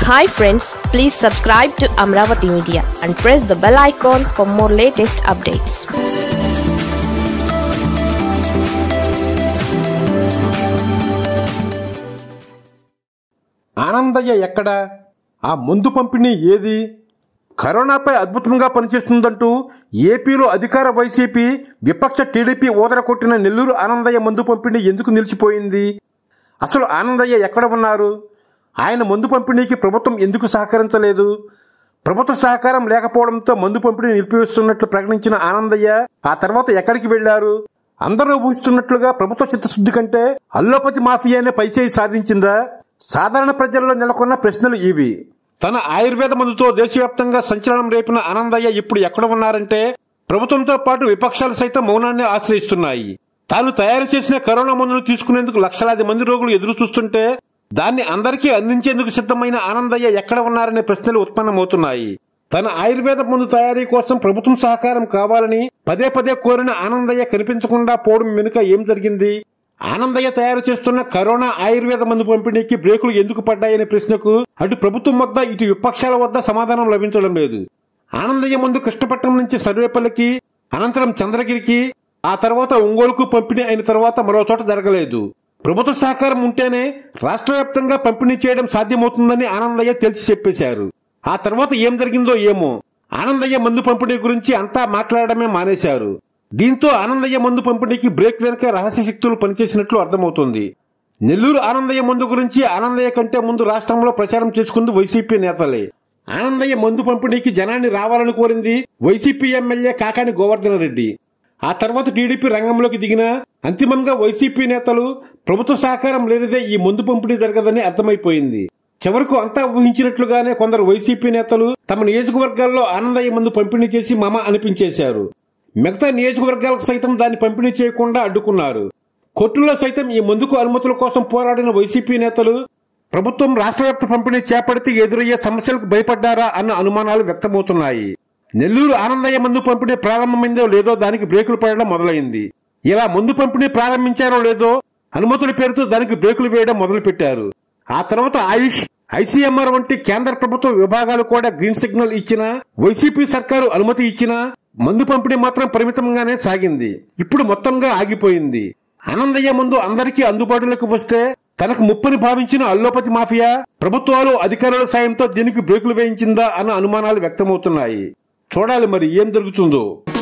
hi friends please subscribe to Amaravati media and press the bell icon for more latest updates Anandayya ఎక్కడ ఆ మందు పంపిణీ ఏది కరోనాపై అద్భుతంగా పనిచేస్తుందంటూ ఏపీలో అధికార వైసీపీ విపక్ష టీడీపీ ఊదర కొట్టిన నెల్లూరు ఆనందయ్య మందు పంపిణీ ఎందుకు నిలిచిపోయింది అసలు ఆనందయ్య ఎక్కడ ఉన్నారు ఆయన మందు పంపిణీకి ప్రభుత్వం ఎందుకు సహకరించలేదు ప్రభుత్వ సహకారం లేకపోవడంతో మందు పంపిణీ నిలిపివేస్తున్నట్లు ప్రకటించిన ఆనందయ్య ఆ తర్వాత ఎక్కడికి వెళ్లారు అందరూ ఊహిస్తున్నట్లుగా ప్రభుత్వ చిత్తశుద్ధి కంటే అల్లోపతి మాఫియానే పైచేయి సాధించిందా సాధారణ ప్రజల్లో నెలకొన్న ప్రశ్నలు ఇవి తన ఆయుర్వేద మందుతో దేశవ్యాప్తంగా సంచలనం రేపిన ఆనందయ్య ఇప్పుడు ఎక్కడ ఉన్నారంటే ప్రభుత్వంతో పాటు విపక్షాలు సైతం మౌనాన్ని ఆశ్రయిస్తున్నాయి తాను తయారు చేసిన కరోనా మందును తీసుకునేందుకు లక్షలాది మంది రోగులు ఎదురు చూస్తుంటే దాన్ని అందరికీ అందించేందుకు సిద్ధమైన ఆనందయ్య ఎక్కడ ఉన్నారనే ప్రశ్నలు ఉత్పన్నమవుతున్నాయి తన ఆయుర్వేద మందు తయారీ కోసం ప్రభుత్వం సహకారం కావాలని పదే పదే కోరిన ఆనందయ్య కనిపించకుండా పోవడం వెనుక ఏం జరిగింది ఆనందయ్య తయారు చేస్తున్న కరోనా ఆయుర్వేద మందు పంపిణీకి బ్రేకులు ఎందుకు పడ్డాయనే ప్రశ్నకు అటు ప్రభుత్వం వద్ద ఇటు విపక్షాల వద్ద సమాధానం లభించడం లేదు ఆనందయ్య ముందు కృష్ణపట్నం నుంచి సర్వేపల్లికి అనంతరం చంద్రగిరికి ఆ తర్వాత ఒంగోలుకు పంపిణీ అయిన తర్వాత మరో చోట జరగలేదు ప్రభుత్వ సహకారం ఉంటేనే రాష్ట్ర వ్యాప్తంగా పంపిణీ చేయడం సాధ్యమవుతుందని ఆనందయ్య తేల్చి చెప్పేశారు ఆ తర్వాత ఏం జరిగిందో ఏమో ఆనందయ్య మందు పంపిణీ గురించి అంతా మాట్లాడడమే మానేశారు దీంతో ఆనందయ్య మందు పంపిణీకి బ్రేక్ వెనుక రహస్య శక్తులు పనిచేసినట్లు అర్థమవుతోంది నెల్లూరు ఆనందయ్య మందు గురించి ఆనందయ్య కంటే ముందు రాష్ట్రంలో ప్రచారం చేసుకుంది వైసీపీ నేతలే ఆనందయ్య మందు పంపిణీకి జనాన్ని రావాలని కోరింది వైసీపీ ఎమ్మెల్యే కాకాని గోవర్ధన రెడ్డి ఆ తర్వాత టీడీపీ రంగంలోకి దిగిన అంతిమంగా వైసీపీ నేతలు ప్రభుత్వ సహకారం లేనిదే ఈ మందు పంపిణీ జరగదని అర్థమైపోయింది చివరకు అంతా ఊహించినట్లుగానే కొందరు వైసీపీ నేతలు తమ నియోజకవర్గాల్లో ఆనందయ్య మందు పంపిణీ చేసి మమ అనిపించేశారు మిగతా నియోజకవర్గాలకు సైతం దాన్ని పంపిణీ చేయకుండా అడ్డుకున్నారు కోర్టుల్లో సైతం ఈ మందుకు అనుమతుల కోసం పోరాడిన వైసీపీ నేతలు ప్రభుత్వం రాష్ట్ర వ్యాప్త పంపిణీ చేపడితే ఎదురయ్యే సమస్యలకు భయపడ్డారా అన్న అనుమానాలు వ్యక్తమవుతున్నాయి నెల్లూరు ఆనందయ్య మందు పంపిణీ ప్రారంభమైందో లేదో దానికి బ్రేకులు పడడం మొదలైంది ఇలా మందు పంపిణీ ప్రారంభించారో లేదో అనుమతుల పేరుతో దానికి బ్రేకులు వేయడం మొదలుపెట్టారు ఆ తర్వాత ఆయుష్ ఐసీఎంఆర్ వంటి కేంద్ర ప్రభుత్వ విభాగాలు కూడా గ్రీన్ సిగ్నల్ ఇచ్చినా వైసీపీ సర్కారు అనుమతి ఇచ్చినా మందు పంపిణీ మాత్రం పరిమితంగానే సాగింది ఇప్పుడు మొత్తంగా ఆగిపోయింది ఆనందయ్య ముందు అందరికీ అందుబాటులోకి వస్తే తనకు ముప్పని భావించిన అల్లోపతి మాఫియా ప్రభుత్వాలు అధికారుల సాయంతో దీనికి బ్రేకులు వేయించిందా అన్న అనుమానాలు వ్యక్తమవుతున్నాయి చూడాలి మరి ఏం జరుగుతుందో